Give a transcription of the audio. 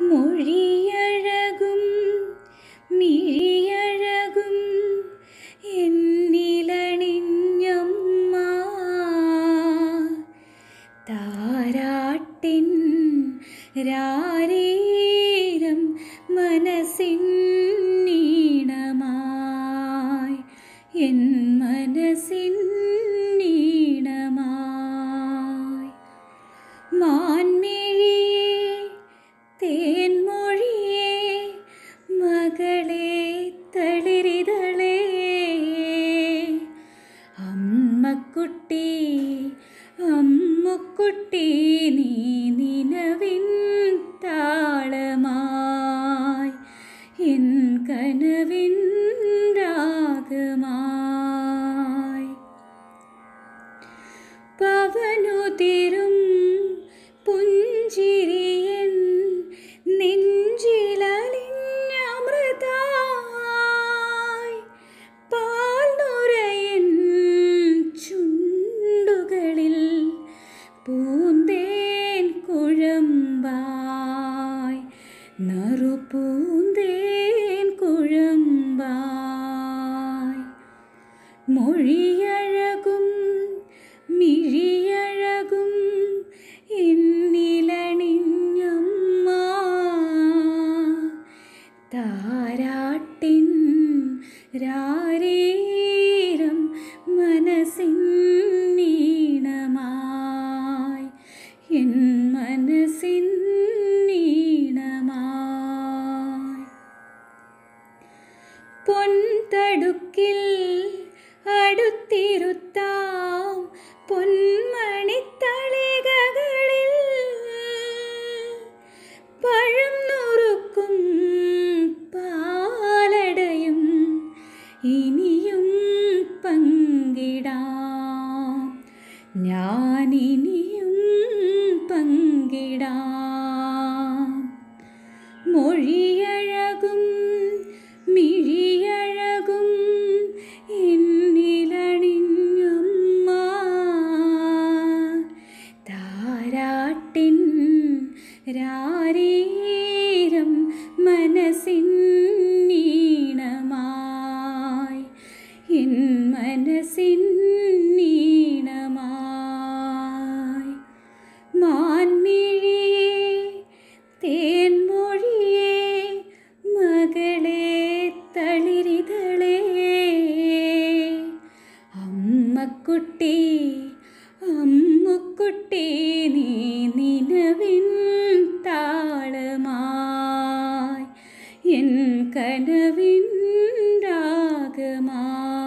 മൊഴിയഴകും മിഴിയഴകും എന്നിലണിഞ്ഞമ്മ താരാട്ടിൻ രാരീരം മനസ്സിൻ നീണമായി എൻ മനസ്സിൻ നീണമായി മാൻമിഴിയേ തേൻമൊഴിയേ മകളെ തളിരിതളേ അമ്മക്കുട്ടി അമ്മുക്കുട്ടി നീ നിലവിൻ താളമായി എൻ കനവിൻ രാഗമായി പവനുതിരും പുഞ്ചിരിയൻ നെഞ്ചിലലിഞ്ഞമൃതായി പാൽനുരയൻ ചുണ്ടുകളിൽ പൂന്തേൻ കുഴമ്പായി നറുപൂന്തേൻ കുഴമ്പായി മൊഴിയഴകും മിഴിയഴകും എന്നിലണിഞ്ഞമ്മ താരാട്ടിൻ രാരീരം മനസ്സിൻ നീണമായി എൻ മനസ്സിൻ നീണമായി പൊൻതടുക്കിൽ അടുത്തിരുത്താം പൊന്മണിത്തളികകളിൽ പഴം നുറുക്കും പാലടയും ഇനിയും പങ്കിടാം ഞാനിനിയും പങ്കിടാം മൊഴിയഴകും മിഴിയഴകും എന്നിലണിഞ്ഞമ്മ താരാട്ടിൻ രാരീരം മനസ്സിൻ നീണമായി എൻ മനസ്സിൻ നീണമായി മാൻമിഴിയേ തേൻമൊഴിയേ മകളെ തളിരിതളേ അമ്മക്കുട്ടി അമ്മുക്കുട്ടി നീ നിലവിൻ താളമായി എൻ കനവിൻ രാഗമായി